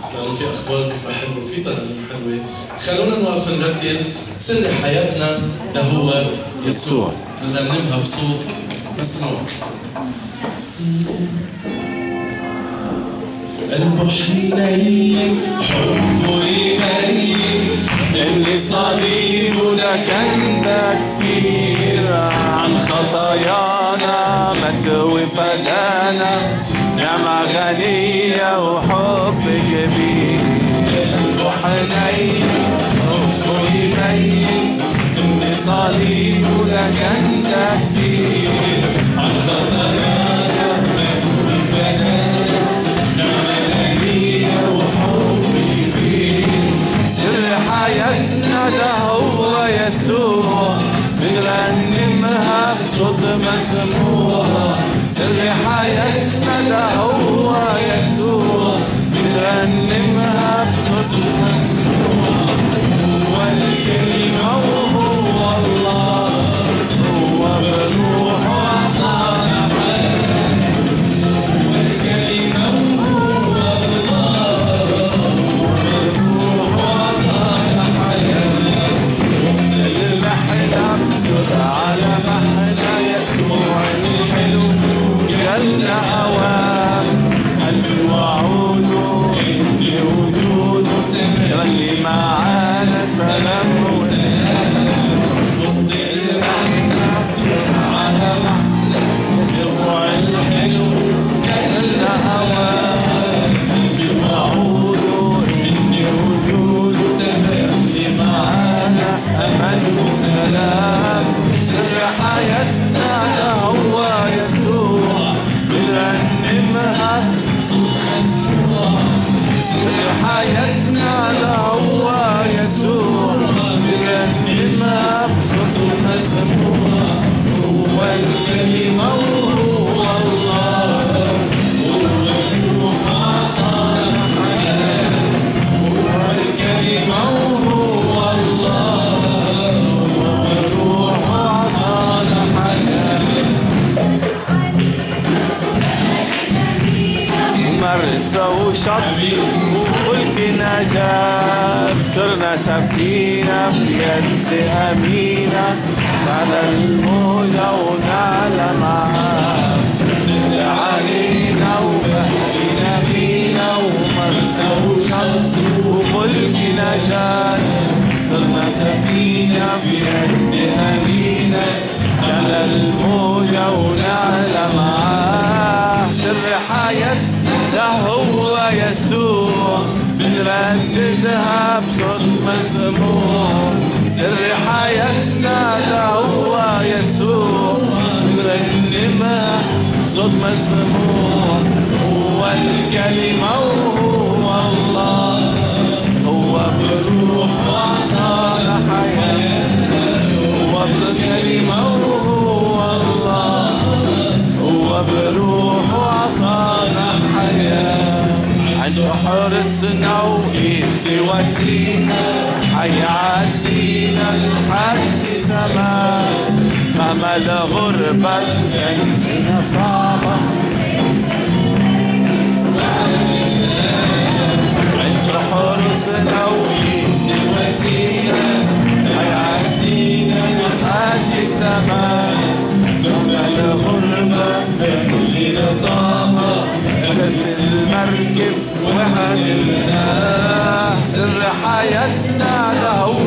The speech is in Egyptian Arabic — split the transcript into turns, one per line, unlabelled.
لانه في اخبار بكره حلوه وفي ترانيم حلوه خلونا نوقف نرتل سر حياتنا ده هو يسوع نرنمها بصوت مسموع قلبه حنين حبه يبين
اللي صليبه ده كان تكفير عن خطايانا مات وفدانا نعمة غنية وحب كبير قلبه حنين حبه يبين ان صليبه ده كان تكفير عن خطايانا مات وفدانا نعمة غنية وحب كبير سر حياتنا ده هو يسوع بنرنمها بصوت مسموع سر حياتنا ده هو يسوع بنرنمها بصوت مسموع هو الكلمة وهو الله هو بروحه أعطانا حياة هو الكلمة وهو الله المحنة بصوت على محنة يسمع الحلو جالنا أوام ألف وعود لوجوده يغلي معانا سلام وسلام وسط المحنة بصوت على محنة يسمع الحلو جالنا أوام ألف وعود إن وجوده يغلي معانا أمل وسلام سر حياتنا ده هو يسوع بنرنمها بصوت مسموع سر حياتنا ده هو يسوع بنرنمها بصوت مسموع هو الكلمة وهو الله هو الروح أعطانا حياة هو الكلمة وهو الله هو الروح أعطانا حياة مرسى وشط وفلك نجاة صرنا سفينة بيد أمينة على الموجة ونعلى معاه ندعي علينا وبهدينا بينا ومرسى وشط وفلك نجاة صرنا سفينة بيد أمينة على الموجة ونعلى معاه سر حياتنا ده هو يسوع بنرددها بصوت مسموع سر حياتنا ده هو يسوع بنرنمها بصوت مسموع هو الكلمة وهو الله هو بروح وعطانا حياة هو بالكلمة وهو الله هو بروح وعطانا حياة عنده حرصنا وإيد وسينا حيعدينا لحد زمان مهما الغربة كانت صعبة عنده حرصنا وإيد وسينا حيعدينا لحد زمان مهما الغربة كلنا صعبة بس المركب وهنلنا سر حياتنا ده هو